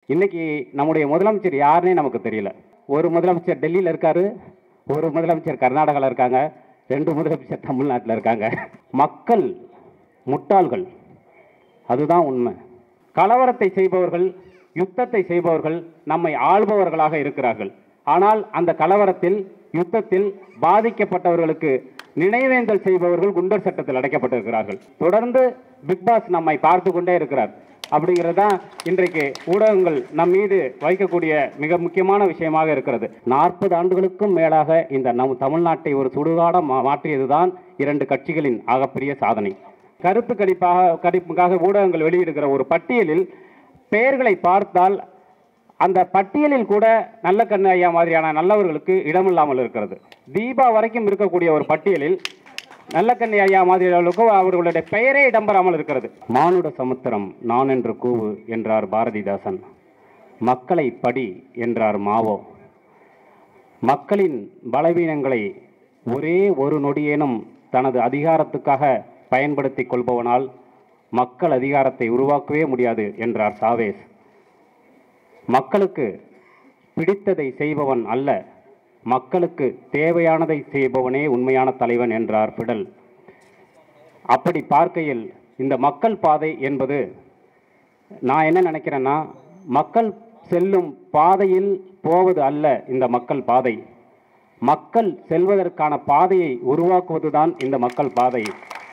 இன்னைக்கு நம்முடைய முதலமைச்சர் யாருன்னே நமக்கு தெரியல ஒரு முதலமைச்சர் டெல்லியில் இருக்காரு ஒரு முதலமைச்சர் கர்நாடகாவில் இருக்காங்க ரெண்டு முதலமைச்சர் தமிழ்நாட்டில் இருக்காங்க மக்கள் முட்டாள்கள் அதுதான் உண்மை கலவரத்தை செய்பவர்கள் யுத்தத்தை செய்பவர்கள் நம்மை ஆள்பவர்களாக இருக்கிறார்கள் ஆனால் அந்த கலவரத்தில் யுத்தத்தில் பாதிக்கப்பட்டவர்களுக்கு நினைவேந்தல் செய்பவர்கள் குண்டர் சட்டத்தில் அடைக்கப்பட்டிருக்கிறார்கள் தொடர்ந்து பிக் பாஸ் நம்மை பார்த்து கொண்டே இருக்கிறார் அப்படிங்கிறது தான் இன்றைக்கு ஊடகங்கள் நம் மீது வைக்கக்கூடிய மிக முக்கியமான விஷயமாக இருக்கிறது நாற்பது ஆண்டுகளுக்கும் மேலாக இந்த நம் தமிழ்நாட்டை ஒரு சுடுகாடம் மா- மாற்றியதுதான் இரண்டு கட்சிகளின் ஆகப்பெரிய சாதனை கருத்து கணிப்பாக கணிப்புக்காக ஊடகங்கள் வெளியிடுகிற ஒரு பட்டியலில் பெயர்களை பார்த்தால் அந்த பட்டியலில் கூட நல்ல கண்ணு ஐயா மாதிரியான நல்லவர்களுக்கு இடமில்லாமல் இருக்கிறது தீபா வரைக்கும் இருக்கக்கூடிய ஒரு பட்டியலில் நல்ல கண்ணி ஐயா மாதிரிகளுக்கு அவர்களுடைய பெயரே இடம்பெறாமல் இருக்கிறது மானுட சமுத்திரம் நான் என்று கூவு என்றார் பாரதிதாசன் மக்களை படி என்றார் மாவோ மக்களின் பலவீனங்களை ஒரே ஒரு நொடியேனும் தனது அதிகாரத்துக்காக பயன்படுத்திக் கொள்பவனால் மக்கள் அதிகாரத்தை உருவாக்கவே முடியாது என்றார் சாவேஸ் மக்களுக்கு பிடித்ததை செய்பவன் அல்ல மக்களுக்கு தேவையானதை செய்பவனே உண்மையான தலைவன் என்றார் பிடல் அப்படி பார்க்கையில் இந்த மக்கள் பாதை என்பது நான் என்ன நினைக்கிறேன்னா மக்கள் செல்லும் பாதையில் போவது அல்ல இந்த மக்கள் பாதை மக்கள் செல்வதற்கான பாதையை உருவாக்குவதுதான் இந்த மக்கள் பாதை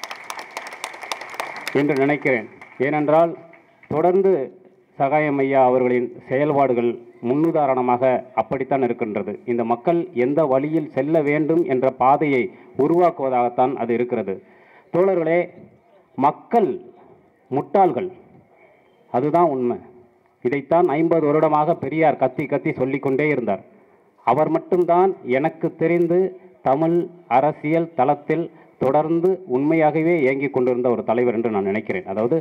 என்று நினைக்கிறேன் ஏனென்றால் தொடர்ந்து சகாயம் ஐயா அவர்களின் செயல்பாடுகள் முன்னுதாரணமாக அப்படித்தான் இருக்கின்றது இந்த மக்கள் எந்த வழியில் செல்ல வேண்டும் என்ற பாதையை உருவாக்குவதாகத்தான் அது இருக்கிறது தோழர்களே மக்கள் முட்டாள்கள் அதுதான் உண்மை இதைத்தான் ஐம்பது வருடமாக பெரியார் கத்தி கத்தி சொல்லிக்கொண்டே இருந்தார் அவர் மட்டும்தான் எனக்கு தெரிந்து தமிழ் அரசியல் தளத்தில் தொடர்ந்து உண்மையாகவே இயங்கிக் கொண்டிருந்த ஒரு தலைவர் என்று நான் நினைக்கிறேன் அதாவது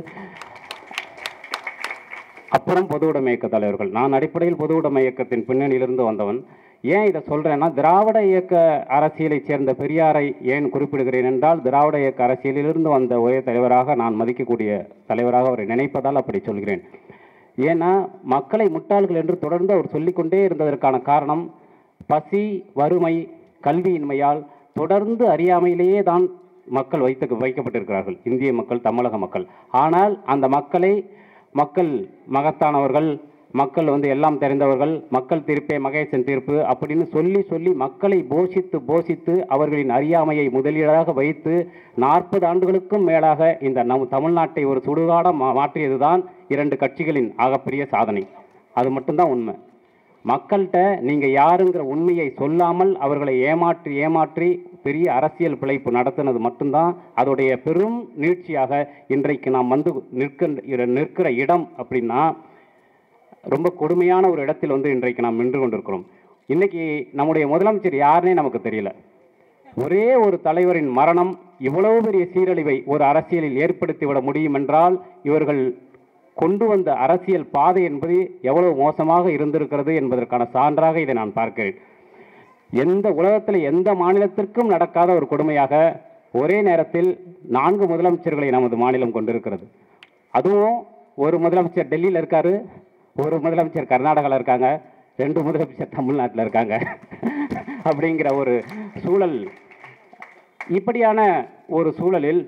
அப்புறம் பொது உடைமை இயக்க தலைவர்கள் நான் அடிப்படையில் பொது உடைமை இயக்கத்தின் பின்னணியிலிருந்து வந்தவன் ஏன் இதை சொல்றேன்னா திராவிட இயக்க அரசியலைச் சேர்ந்த பெரியாரை ஏன் குறிப்பிடுகிறேன் என்றால் திராவிட இயக்க அரசியலிலிருந்து வந்த ஒரே தலைவராக நான் மதிக்கக்கூடிய தலைவராக அவரை நினைப்பதால் அப்படி சொல்கிறேன் ஏன்னா மக்களை முட்டாள்கள் என்று தொடர்ந்து அவர் சொல்லிக்கொண்டே இருந்ததற்கான காரணம் பசி வறுமை கல்வியின்மையால் தொடர்ந்து அறியாமையிலேயே தான் மக்கள் வைத்து வைக்கப்பட்டிருக்கிறார்கள் இந்திய மக்கள் தமிழக மக்கள் ஆனால் அந்த மக்களை மக்கள் மகத்தானவர்கள் மக்கள் வந்து எல்லாம் தெரிந்தவர்கள் மக்கள் தீர்ப்பே மகேசன் தீர்ப்பு அப்படின்னு சொல்லி சொல்லி மக்களை போஷித்து போஷித்து அவர்களின் அறியாமையை முதலீடாக வைத்து நாற்பது ஆண்டுகளுக்கும் மேலாக இந்த நம் தமிழ்நாட்டை ஒரு சுடுகாடம் மா- மாற்றியதுதான் இரண்டு கட்சிகளின் ஆகப்பெரிய சாதனை அது மட்டும்தான் உண்மை மக்கள்கிட்ட நீங்கள் யாருங்கிற உண்மையை சொல்லாமல் அவர்களை ஏமாற்றி ஏமாற்றி பெரிய அரசியல் பிழைப்பு நடத்தினது மட்டும்தான் அதோடைய பெரும் நீட்சியாக இன்றைக்கு நாம் வந்து நிற்கின்ற நிற்கிற இடம் அப்படின்னா ரொம்ப கொடுமையான ஒரு இடத்தில் வந்து இன்றைக்கு நாம் நின்று கொண்டிருக்கிறோம் இன்னைக்கு நம்முடைய முதலமைச்சர் யாருன்னே நமக்கு தெரியல ஒரே ஒரு தலைவரின் மரணம் இவ்வளவு பெரிய சீரழிவை ஒரு அரசியலில் ஏற்படுத்திவிட முடியும் என்றால் இவர்கள் கொண்டு வந்த அரசியல் பாதை என்பது எவ்வளவு மோசமாக இருந்திருக்கிறது என்பதற்கான சான்றாக இதை நான் பார்க்கிறேன் எந்த உலகத்தில் எந்த மாநிலத்திற்கும் நடக்காத ஒரு கொடுமையாக ஒரே நேரத்தில் நான்கு முதலமைச்சர்களை நமது மாநிலம் கொண்டிருக்கிறது அதுவும் ஒரு முதலமைச்சர் டெல்லியில் இருக்காரு ஒரு முதலமைச்சர் கர்நாடகாவில் இருக்காங்க ரெண்டு முதலமைச்சர் தமிழ்நாட்டில் இருக்காங்க அப்படிங்கிற ஒரு சூழல் இப்படியான ஒரு சூழலில்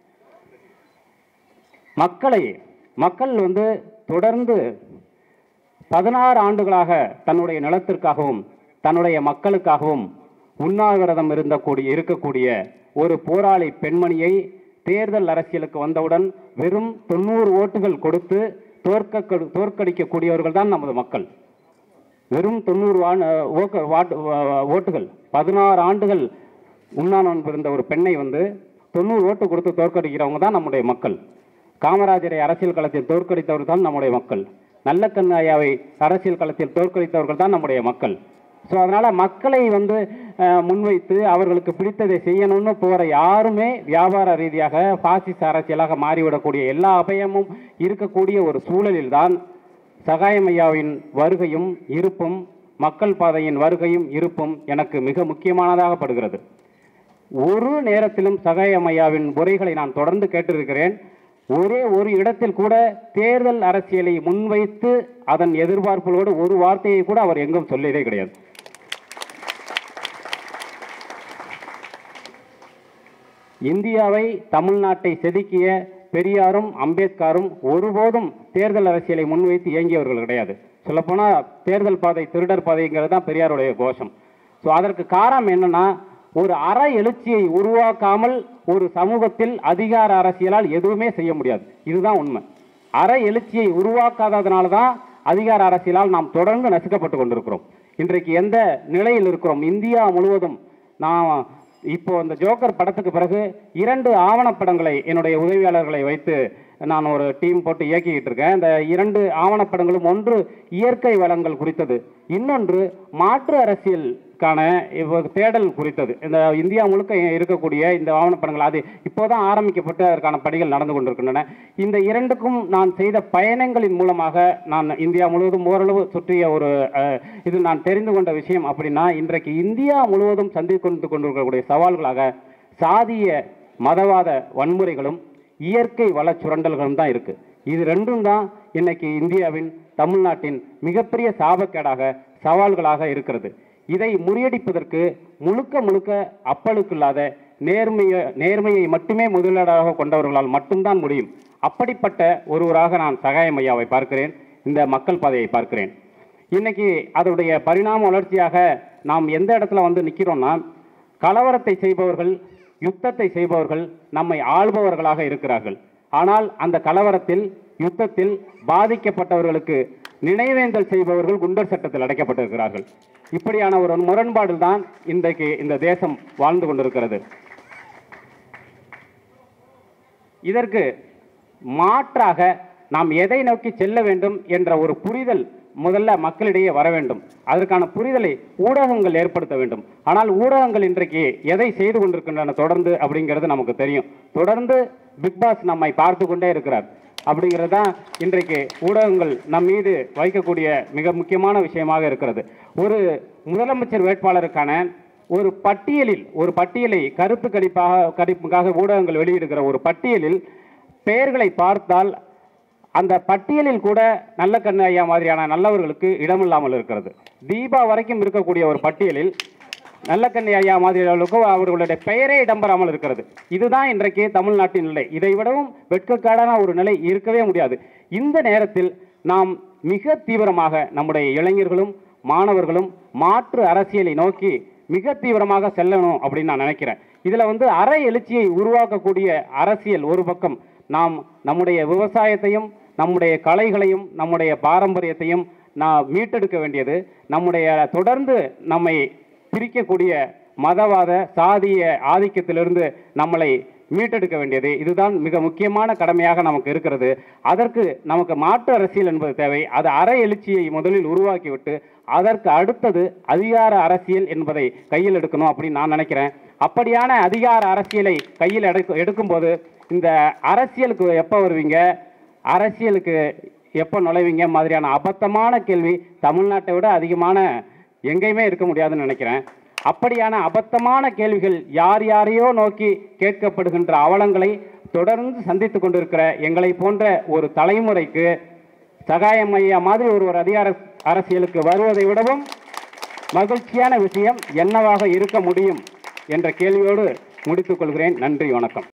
மக்களை மக்கள் வந்து தொடர்ந்து பதினாறு ஆண்டுகளாக தன்னுடைய நிலத்திற்காகவும் தன்னுடைய மக்களுக்காகவும் உண்ணாவிரதம் இருந்தக்கூடிய இருக்கக்கூடிய ஒரு போராளி பெண்மணியை தேர்தல் அரசியலுக்கு வந்தவுடன் வெறும் தொண்ணூறு ஓட்டுகள் கொடுத்து தோற்க தோற்கடிக்கக்கூடியவர்கள் தான் நமது மக்கள் வெறும் தொண்ணூறு வா- ஓக்க- வாட்டு- வா- ஓட்டுகள் பதினாறு ஆண்டுகள் உண்ணாநோன்பு இருந்த ஒரு பெண்ணை வந்து தொண்ணூறு ஓட்டு கொடுத்து தோற்கடிக்கிறவங்க தான் நம்முடைய மக்கள் காமராஜரை அரசியல் களத்தில் தோற்கடித்தவர்கள் தான் நம்முடைய மக்கள் நல்லக்கண்ணு ஐயாவை அரசியல் களத்தில் தோற்கடித்தவர்கள் தான் நம்முடைய மக்கள் ஸோ அதனால் மக்களை வந்து அஹ், முன்வைத்து அவர்களுக்கு பிடித்ததை செய்யணும்னு போகிற யாருமே வியாபார ரீதியாக பாசிச அரசியலாக மாறிவிடக்கூடிய எல்லா அபயமும் இருக்கக்கூடிய ஒரு சூழலில் தான் சகாயம் ஐயாவின் வருகையும் இருப்பும் மக்கள் பாதையின் வருகையும் இருப்பும் எனக்கு மிக முக்கியமானதாக படுகிறது ஒரு நேரத்திலும் சகாயம் ஐயாவின் உரைகளை நான் தொடர்ந்து கேட்டிருக்கிறேன் ஒரே ஒரு இடத்தில் கூட தேர்தல் அரசியலை முன்வைத்து அதன் எதிர்பார்ப்புகளோடு ஒரு வார்த்தையை கூட அவர் எங்கும் சொல்லியதே கிடையாது இந்தியாவை தமிழ்நாட்டை செதுக்கிய பெரியாரும் அம்பேத்கரும் ஒருபோதும் தேர்தல் அரசியலை முன்வைத்து இயங்கியவர்கள் கிடையாது சொல்லப்போனால் தேர்தல் பாதை திருடர் பாதைங்கிறது தான் பெரியாருடைய கோஷம் ஸோ அதற்கு காரணம் என்னன்னா ஒரு அற எழுச்சியை உருவாக்காமல் ஒரு சமூகத்தில் அதிகார அரசியலால் எதுவுமே செய்ய முடியாது இதுதான் உண்மை அற எழுச்சியை உருவாக்காததுனால தான் அதிகார அரசியலால் நாம் தொடர்ந்து நசுக்கப்பட்டு கொண்டிருக்கிறோம் இன்றைக்கு எந்த நிலையில் இருக்கிறோம் இந்தியா முழுவதும் நான் இப்போ இந்த ஜோக்கர் படத்துக்கு பிறகு இரண்டு ஆவணப்படங்களை என்னுடைய உதவியாளர்களை வைத்து நான் ஒரு டீம் போட்டு இயக்கிக்கிட்டு இருக்கேன் இந்த இரண்டு ஆவணப்படங்களும் ஒன்று இயற்கை வளங்கள் குறித்தது இன்னொன்று மாற்று அரசியலுக்கான இவ- தேடல் குறித்தது இந்த இந்தியா முழுக்க இருக்கக்கூடிய இந்த ஆவணப்படங்கள் அது இப்போதான் ஆரம்பிக்கப்பட்டு அதற்கான பணிகள் நடந்து கொண்டிருக்கின்றன இந்த இரண்டுக்கும் நான் செய்த பயணங்களின் மூலமாக நான் இந்தியா முழுவதும் ஓரளவு சுற்றிய ஒரு அஹ், இது நான் தெரிந்து கொண்ட விஷயம் அப்படின்னா இன்றைக்கு இந்தியா முழுவதும் சந்தித்து கொண்டு கொண்டிருக்கக்கூடிய சவால்களாக சாதிய மதவாத வன்முறைகளும் இயற்கை வள சுரண்டல்களும் தான் இருக்கு இது ரெண்டும் தான் இன்னைக்கு இந்தியாவின் தமிழ்நாட்டின் மிகப்பெரிய சாபக்கேடாக சவால்களாக இருக்கிறது இதை முறியடிப்பதற்கு முழுக்க முழுக்க அப்பழுக்கு இல்லாத நேர்மைய நேர்மையை மட்டுமே முதலீடாக கொண்டவர்களால் மட்டும்தான் முடியும் அப்படிப்பட்ட ஒருவராக நான் சகாயம் ஐயாவை பார்க்கிறேன் இந்த மக்கள் பாதையை பார்க்கிறேன் இன்னைக்கு அதனுடைய பரிணாம வளர்ச்சியாக நாம் எந்த இடத்துல வந்து நிற்கிறோம்னா கலவரத்தை செய்பவர்கள் யுத்தத்தை செய்பவர்கள் நம்மை ஆள்பவர்களாக இருக்கிறார்கள் ஆனால் அந்த கலவரத்தில் யுத்தத்தில் பாதிக்கப்பட்டவர்களுக்கு நினைவேந்தல் செய்பவர்கள் குண்டர் சட்டத்தில் அடைக்கப்பட்டிருக்கிறார்கள் இப்படியான ஒரு முரண்பாடு தான் இன்றைக்கு இந்த தேசம் வாழ்ந்து கொண்டிருக்கிறது இதற்கு மாற்றாக நாம் எதை நோக்கி செல்ல வேண்டும் என்ற ஒரு புரிதல் முதல்ல மக்களிடையே வர வேண்டும் அதற்கான புரிதலை ஊடகங்கள் ஏற்படுத்த வேண்டும் ஆனால் ஊடகங்கள் இன்றைக்கு எதை செய்து கொண்டிருக்கின்றன தொடர்ந்து அப்படிங்கிறது நமக்கு தெரியும் தொடர்ந்து பிக் பாஸ் நம்மை பார்த்து கொண்டே இருக்கிறார் அப்படிங்கிறது தான் இன்றைக்கு ஊடகங்கள் நம் மீது வைக்கக்கூடிய மிக முக்கியமான விஷயமாக இருக்கிறது ஒரு முதலமைச்சர் வேட்பாளருக்கான ஒரு பட்டியலில் ஒரு பட்டியலை கருத்து கணிப்பாக கணிப்புக்காக ஊடகங்கள் வெளியிடுகிற ஒரு பட்டியலில் பெயர்களை பார்த்தால் அந்த பட்டியலில் கூட நல்ல கண்ணு ஐயா மாதிரியான நல்லவர்களுக்கு இடமில்லாமல் இருக்கிறது தீபா வரைக்கும் இருக்கக்கூடிய ஒரு பட்டியலில் நல்ல கண்ணு ஐயா மாதிரியாளர்களுக்கும் அவர்களுடைய பெயரே இடம்பெறாமல் இருக்கிறது இதுதான் இன்றைக்கு தமிழ்நாட்டின் நிலை இதை விடவும் வெட்கக்காடான ஒரு நிலை இருக்கவே முடியாது இந்த நேரத்தில் நாம் மிக தீவிரமாக நம்முடைய இளைஞர்களும் மாணவர்களும் மாற்று அரசியலை நோக்கி மிக தீவிரமாக செல்லணும் அப்படின்னு நான் நினைக்கிறேன் இதில் வந்து அற எழுச்சியை உருவாக்கக்கூடிய அரசியல் ஒரு பக்கம் நாம் நம்முடைய விவசாயத்தையும் நம்முடைய கலைகளையும் நம்முடைய பாரம்பரியத்தையும் நான் மீட்டெடுக்க வேண்டியது நம்முடைய தொடர்ந்து நம்மை பிரிக்கக்கூடிய மதவாத சாதிய ஆதிக்கத்திலிருந்து நம்மளை மீட்டெடுக்க வேண்டியது இதுதான் மிக முக்கியமான கடமையாக நமக்கு இருக்கிறது அதற்கு நமக்கு மாற்று அரசியல் என்பது தேவை அது அற எழுச்சியை முதலில் உருவாக்கிவிட்டு அதற்கு அடுத்தது அதிகார அரசியல் என்பதை கையில் எடுக்கணும் அப்படின்னு நான் நினைக்கிறேன் அப்படியான அதிகார அரசியலை கையில் எடுக்க எடுக்கும்போது இந்த அரசியலுக்கு எப்போ வருவீங்க அரசியலுக்கு எப்போ நுழைவீங்க மாதிரியான அபத்தமான கேள்வி தமிழ்நாட்டை விட அதிகமான எங்கேயுமே இருக்க முடியாதுன்னு நினைக்கிறேன் அப்படியான அபத்தமான கேள்விகள் யார் யாரையோ நோக்கி கேட்கப்படுகின்ற அவலங்களை தொடர்ந்து சந்தித்து கொண்டிருக்கிற எங்களை போன்ற ஒரு தலைமுறைக்கு சகாயம் ஐயா மாதிரி ஒரு ஒரு அதிகார அரசியலுக்கு வருவதை விடவும் மகிழ்ச்சியான விஷயம் என்னவாக இருக்க முடியும் என்ற கேள்வியோடு முடித்துக் கொள்கிறேன் நன்றி வணக்கம்